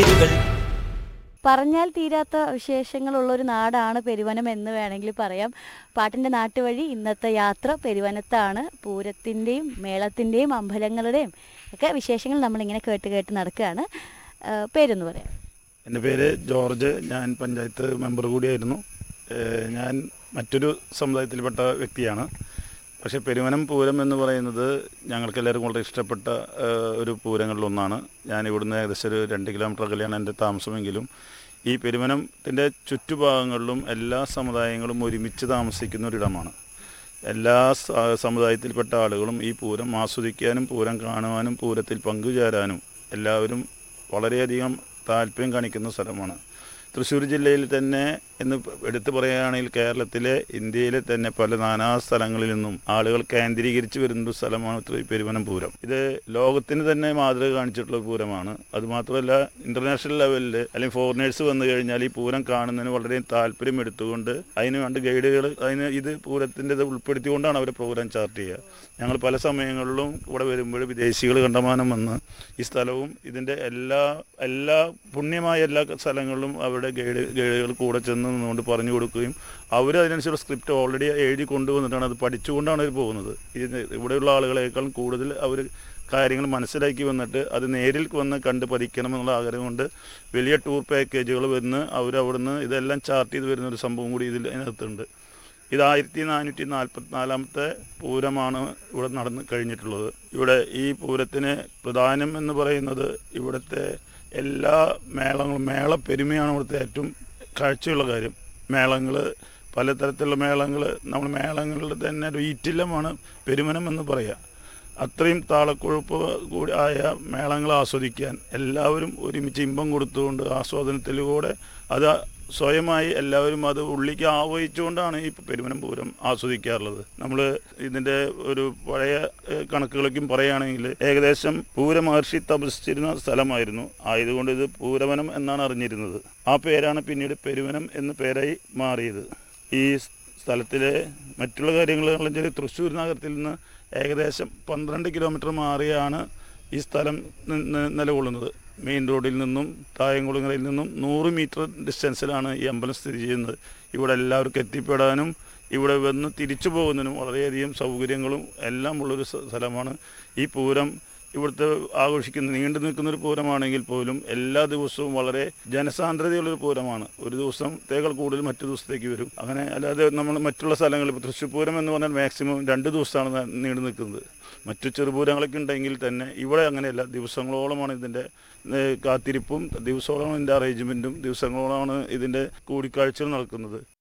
വേരുകൾ പറഞ്ഞാൽ തീരാത്ത വിശേഷങ്ങളുള്ള ഒരു നാടാണ് പെരുവനം എന്ന് വേണമെങ്കിൽ പറയാം പാട്ടിൻ്റെ നാട്ടുവഴി ഇന്നത്തെ യാത്ര പെരുവനത്താണ് പൂരത്തിൻ്റെയും മേളത്തിൻ്റെയും അമ്പലങ്ങളുടെയും ഒക്കെ വിശേഷങ്ങൾ നമ്മളിങ്ങനെ കേട്ട് കേട്ട് നടക്കുകയാണ് ആ, പേരൊന്ന് പറയാം എൻ്റെ പേര് ജോർജ് ഞാൻ പഞ്ചായത്ത് മെമ്പർ കൂടിയായിരുന്നു ഏഹ് ഞാൻ മറ്റൊരു സമുദായത്തിൽപ്പെട്ട വ്യക്തിയാണ് പക്ഷേ പെരുവനം പൂരം എന്ന് പറയുന്നത് ഞങ്ങൾക്ക് എല്ലാവർക്കും വളരെ ഇഷ്ടപ്പെട്ട ഏഹ് ഒരു പൂരങ്ങളിലൊന്നാണ് ഞാൻ ഇവിടുന്ന് ഏകദേശം ഒരു രണ്ട് കിലോമീറ്റർ അകലെയാണ് എൻ്റെ താമസമെങ്കിലും ഈ പെരുവനത്തിൻ്റെ ചുറ്റുഭാഗങ്ങളിലും എല്ലാ സമുദായങ്ങളും ഒരുമിച്ച് താമസിക്കുന്ന ഒരിടമാണ് എല്ലാ സ- സമുദായത്തിൽപ്പെട്ട ആളുകളും ഈ പൂരം ആസ്വദിക്കാനും പൂരം കാണുവാനും പൂരത്തിൽ പങ്കുചേരാനും എല്ലാവരും വളരെയധികം താല്പര്യം കാണിക്കുന്ന സ്ഥലമാണ് തൃശ്ശൂർ ജില്ലയിൽ തന്നെ എന്ന് എടുത്തു പറയുകയാണെങ്കിൽ കേരളത്തിലെ ഇന്ത്യയിലെ തന്നെ പല നാനാ സ്ഥലങ്ങളിൽ നിന്നും ആളുകൾ കേന്ദ്രീകരിച്ച് വരുന്ന ഒരു സ്ഥലമാണ് തൃ- പെരുവനം പൂരം ഇത് ലോകത്തിന് തന്നെ മാതൃക കാണിച്ചിട്ടുള്ള ഒരു പൂരമാണ് അതുമാത്രമല്ല ഇന്റർനാഷണൽ ലെവലിൽ അല്ലെങ്കിൽ ഫോറിനേഴ്സ് വന്നു കഴിഞ്ഞാൽ ഈ പൂരം കാണുന്നതിന് വളരെ താല്പര്യം എടുത്തുകൊണ്ട് അതിന് വേണ്ട ഗൈഡുകൾ അതിന് ഇത് പൂരത്തിൻ്റെ ഇത് ഉൾപ്പെടുത്തിക്കൊണ്ടാണ് അവർ പ്രോഗ്രാം ചാർട്ട് ചെയ്യുക ഞങ്ങൾ പല സമയങ്ങളിലും ഇവിടെ വരുമ്പോൾ വിദേശികൾ കണ്ടമാനം വന്ന് ഈ സ്ഥലവും ഇതിൻ്റെ എല്ലാ എല്ലാ പുണ്യമായ എല്ലാ സ്ഥലങ്ങളിലും അവരുടെ ഗൈഡ് ഗൈഡുകൾ കൂടെ ചെന്ന് നിന്നുകൊണ്ട് പറഞ്ഞു കൊടുക്കുകയും അവർ അതിനനുസരിച്ച് സ്ക്രിപ്റ്റ് ഓൾറെഡി എഴുതി കൊണ്ടുവന്നിട്ടാണ് അത് പഠിച്ചുകൊണ്ടാണ് അവർ പോകുന്നത് ഇത് ഇവിടെയുള്ള ആളുകളെക്കാൾ കൂടുതൽ അവർ കാര്യങ്ങൾ മനസ്സിലാക്കി വന്നിട്ട് അത് നേരിൽ വന്ന് കണ്ട് പഠിക്കണം എന്നുള്ള ആഗ്രഹം കൊണ്ട് വലിയ ടൂർ പാക്കേജുകൾ വന്ന് അവർ അവിടുന്ന് ഇതെല്ലാം ചാർട്ട് ചെയ്ത് വരുന്ന ഒരു സംഭവം കൂടി ഇതിൽ അതിനകത്തുണ്ട് ഇത് ആയിരത്തി നാനൂറ്റി നാൽപ്പത്തിനാലാമത്തെ പൂരമാണ് ഇവിടെ നടന്ന് കഴിഞ്ഞിട്ടുള്ളത് ഇവിടെ ഈ പൂരത്തിന് പ്രധാനം എന്ന് പറയുന്നത് ഇവിടുത്തെ എല്ലാ മേളങ്ങളും മേള പെരുമയാണ് ഇവിടുത്തെ ഏറ്റവും കാഴ്ചയുള്ള കാര്യം മേളങ്ങൾ പലതരത്തിലുള്ള മേളങ്ങൾ നമ്മൾ മേളങ്ങളുടെ തന്നെ ഒരു ഈറ്റില്ലമാണ് പെരുമനം എന്ന് പറയുക അത്രയും താളക്കൊഴുപ്പ് കൂടി ആയ മേളങ്ങൾ ആസ്വദിക്കാൻ എല്ലാവരും ഒരുമിച്ച് ഇമ്പം കൊടുത്തുകൊണ്ട് ആസ്വാദനത്തിലൂടെ അത് സ്വയമായി എല്ലാവരും അത് ഉള്ളിക്ക് ആവഹിച്ചുകൊണ്ടാണ് ഈ പെരുമനം പൂരം ആസ്വദിക്കാറുള്ളത് നമ്മൾ ഇതിൻ്റെ ഒരു പഴയ ഏഹ്, കണക്കുകളൊക്കെയും പറയുകയാണെങ്കിൽ ഏകദേശം പൂരമഹർഷി തപസ്സിരുന്ന സ്ഥലമായിരുന്നു ആയതുകൊണ്ട് ഇത് പൂരവനം എന്നാണ് അറിഞ്ഞിരുന്നത് ആ പേരാണ് പിന്നീട് പെരുവനം എന്ന പേരായി മാറിയത് ഈ സ്ഥലത്തിലെ മറ്റുള്ള കാര്യങ്ങൾ എന്ന് വെച്ചാൽ തൃശ്ശൂർ നഗരത്തിൽ നിന്ന് ഏകദേശം പന്ത്രണ്ട് കിലോമീറ്റർ മാറിയാണ് ഈ സ്ഥലം നി- നി- നിലകൊള്ളുന്നത് മെയിൻ റോഡിൽ നിന്നും തായംകുളങ്ങരയിൽ നിന്നും നൂറ് മീറ്റർ ഡിസ്റ്റൻസിലാണ് ഈ അമ്പലം സ്ഥിതി ചെയ്യുന്നത് ഇവിടെ എല്ലാവർക്കും എത്തിപ്പെടാനും ഇവിടെ വന്ന് തിരിച്ചു പോകുന്നതിനും വളരെയധികം സൗകര്യങ്ങളും എല്ലാം ഉള്ളൊരു സ്ഥ- സ്ഥലമാണ് ഈ പൂരം ഇവിടുത്തെ ആഘോഷിക്കുന്ന നീണ്ടു നിൽക്കുന്ന ഒരു പൂരമാണെങ്കിൽ പോലും എല്ലാ ദിവസവും വളരെ ജനസാന്ദ്രതയുള്ളൊരു പൂരമാണ് ഒരു ദിവസത്തേക്കാൾ കൂടുതൽ മറ്റു ദിവസത്തേക്ക് വരും അങ്ങനെ അല്ലാതെ നമ്മൾ മറ്റുള്ള സ്ഥലങ്ങളിൽ ഇപ്പോൾ തൃശ്ശൂർ പൂരം എന്ന് പറഞ്ഞാൽ മാക്സിമം രണ്ട് ദിവസമാണ് ന- നീണ്ടു നിൽക്കുന്നത് മറ്റു ചെറുപൂരങ്ങളൊക്കെ ഉണ്ടെങ്കിൽ തന്നെ ഇവിടെ അങ്ങനെയല്ല ദിവസങ്ങളോളമാണ് ഇതിൻ്റെ ഏഹ്, കാത്തിരിപ്പും ദിവസങ്ങളോളം ഇതിൻ്റെ അറേഞ്ച്മെൻറ്റും ദിവസങ്ങളോളമാണ് ഇതിൻ്റെ കൂടിക്കാഴ്ചകൾ നടക്കുന്നത്